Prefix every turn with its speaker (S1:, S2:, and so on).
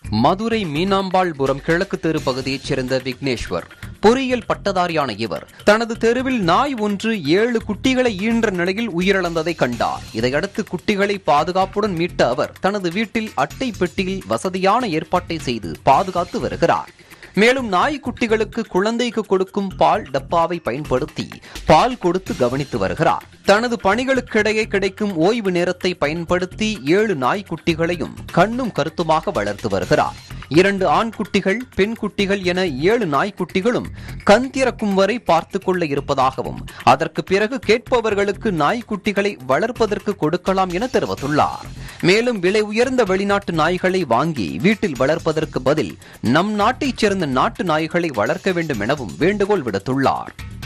S1: மதுரை மீனாம்பாள்புரம் கிழக்கு தெரு பகுதியைச் சேர்ந்த விக்னேஸ்வர் பொறியியல் பட்டதாரியான இவர் தனது தெருவில் நாய் ஒன்று ஏழு குட்டிகளை ஈன்ற நிலையில் உயிரிழந்ததை கண்டார் இதையடுத்து குட்டிகளை பாதுகாப்புடன் மீட்ட அவர் தனது வீட்டில் அட்டை பெட்டியில் வசதியான ஏற்பாட்டை செய்து பாதுகாத்து வருகிறார் மேலும் நாய்க்குட்டிகளுக்கு குழந்தைக்கு கொடுக்கும் பால் டப்பாவை பயன்படுத்தி பால் கொடுத்து கவனித்து வருகிறார் தனது பணிகளுக்கிடையே கிடைக்கும் ஓய்வு நேரத்தை பயன்படுத்தி ஏழு நாய்க்குட்டிகளையும் கண்ணும் கருத்துமாக வளர்த்து வருகிறார் இரண்டு ஆண் குட்டிகள் பெண் குட்டிகள் என ஏழு நாய்க்குட்டிகளும் கண் திறக்கும் வரை பார்த்து கொள்ள இருப்பதாகவும் அதற்கு பிறகு கேட்பவர்களுக்கு நாய்க்குட்டிகளை வளர்ப்பதற்கு கொடுக்கலாம் என தெரிவித்துள்ளார் மேலும் விலை உயர்ந்த வெளிநாட்டு நாய்களை வாங்கி வீட்டில் வளர்ப்பதற்கு பதில் நம் நாட்டைச் சேர்ந்த நாட்டு நாய்களை வளர்க்க வேண்டும் எனவும் வேண்டுகோள் விடுத்துள்ளார்